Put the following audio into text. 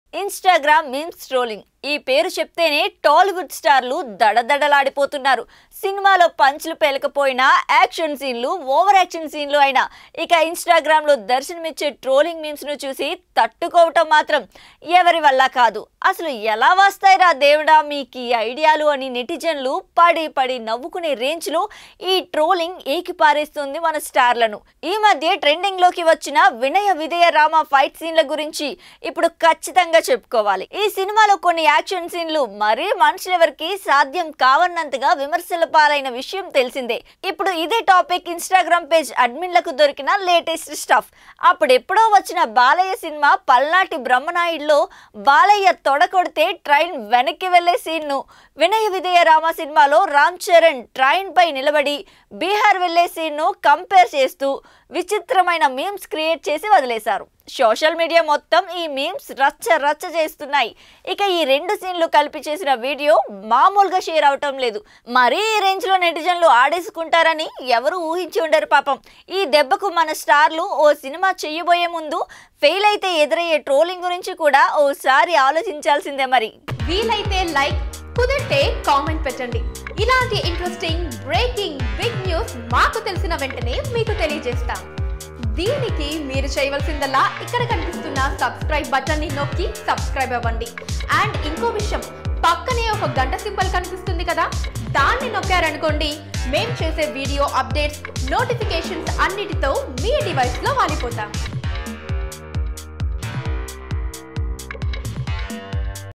Instagram memes trolling ఈ పేరు చెప్తేనే టాలీవుడ్ స్టార్లు దడదడలాడిపోతున్నారు సినిమాలో పంచులు పేలకపోయినా యాక్షన్ సీన్లు ఓవర్ యాక్షన్ సీన్లు అయినా ఇక ఇన్స్టాగ్రామ్ లో దర్శనమిచ్చే ట్రోలింగ్ మీమ్స్ ను చూసి తట్టుకోవటం మాత్రం ఎవరి వల్ల కాదు అసలు ఎలా వస్తాయిరా దేవుడా మీకు ఈ ఐడియాలు అని నెటిజన్లు పడి పడి నవ్వుకునే రేంజ్ లో ఈ ట్రోలింగ్ ఏకిపారేస్తుంది మన స్టార్లను ఈ మధ్య ట్రెండింగ్ లోకి వచ్చిన వినయ విధేయ రామ ఫైట్ సీన్ల గురించి ఇప్పుడు ఖచ్చితంగా చెప్పుకోవాలి ఈ సినిమాలో కొన్ని యాక్షన్ సీన్లు మరీ మనుషులెవరికి సాధ్యం కావన్నంతగా విమర్శల పాలైన విషయం తెలిసిందే ఇప్పుడు ఇదే టాపిక్ ఇన్స్టాగ్రామ్ పేజ్ అడ్మిన్లకు దొరికిన లేటెస్ట్ స్టఫ్ అప్పుడెప్పుడో వచ్చిన బాలయ్య సినిమా పల్నాటి బ్రహ్మనాయుడులో బాలయ్య తొడ కొడితే ట్రైన్ వెనక్కి వెళ్లే సీన్ను వినయ విధేయ రామ సినిమాలో రామ్ చరణ్ ట్రైన్ పై నిలబడి బీహార్ వెళ్లే సీన్ను కంపేర్ చేస్తూ విచిత్రమైన మీమ్స్ క్రియేట్ చేసి వదిలేశారు సోషల్ మీడియా మొత్తం ఈ మీమ్స్ రచ్చ రచ్చ చేస్తున్నాయి ఇక ఈ రెండు సీన్లు కలిపి చేసిన వీడియో మామూలుగా షేర్ అవటం లేదు మరీ ఈ రేంజ్ లో నెటిజన్లు ఆడేసుకుంటారని ఎవరు ఊహించి ఉండరు పాపం ఈ దెబ్బకు మన స్టార్లు ఓ సినిమా చెయ్యబోయే ముందు ఫెయిల్ అయితే ఎదురయ్యే ట్రోలింగ్ గురించి కూడా ఓసారి ఆలోచించాల్సిందే మరి వీలైతే లైక్ కుదిరితే కామెంట్ పెట్టండి ఇలాంటి ఇంట్రెస్టింగ్ బ్రేకింగ్ బిగ్ న్యూస్ మాకు తెలిసిన వెంటనే మీకు తెలియజేస్తాం దీనికి మీరు చేయవలసిందల్లా ఇక్కడ కనిపిస్తున్న సబ్స్క్రైబ్ బటన్ ని నొక్కి సబ్స్క్రైబ్ అవ్వండి అండ్ ఇంకో విషయం పక్కనే ఒక గంట సింబల్ కనిపిస్తుంది కదా దాన్ని నొక్కారనుకోండి మేం చేసే వీడియో అప్డేట్స్ నోటిఫికేషన్స్ అన్నిటితో మీ డివైస్లో వాలిపోతాం